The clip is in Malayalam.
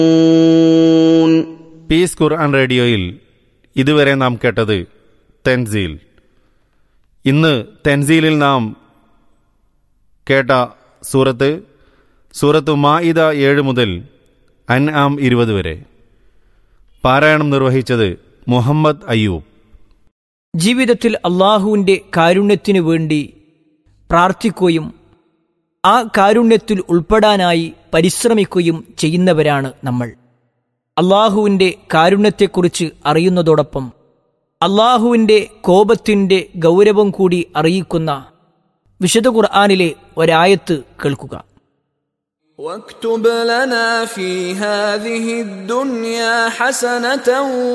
പീസ് ഖുർആൻ റേഡിയോയിൽ ഇതുവരെ നാം കേട്ടത് തെൻസീൽ ഇന്ന് തെൻസീലിൽ നാം കേട്ട സൂറത്ത് സൂറത്ത് മായിദ ഏഴ് മുതൽ അൻ ആം ഇരുപത് വരെ പാരായണം നിർവഹിച്ചത് മുഹമ്മദ് അയ്യൂബ് ജീവിതത്തിൽ അള്ളാഹുവിൻ്റെ കാരുണ്യത്തിനു വേണ്ടി പ്രാർത്ഥിക്കുകയും ആ കാരുണ്യത്തിൽ ഉൾപ്പെടാനായി പരിശ്രമിക്കുകയും ചെയ്യുന്നവരാണ് നമ്മൾ അള്ളാഹുവിൻ്റെ കാരുണ്യത്തെക്കുറിച്ച് അറിയുന്നതോടൊപ്പം അള്ളാഹുവിൻ്റെ കോപത്തിൻ്റെ ഗൗരവം കൂടി അറിയിക്കുന്ന വിശുദ്ധ ഖുർആാനിലെ ഒരായത്ത് കേൾക്കുക واكتب لنا في هذه الدنيا حسنة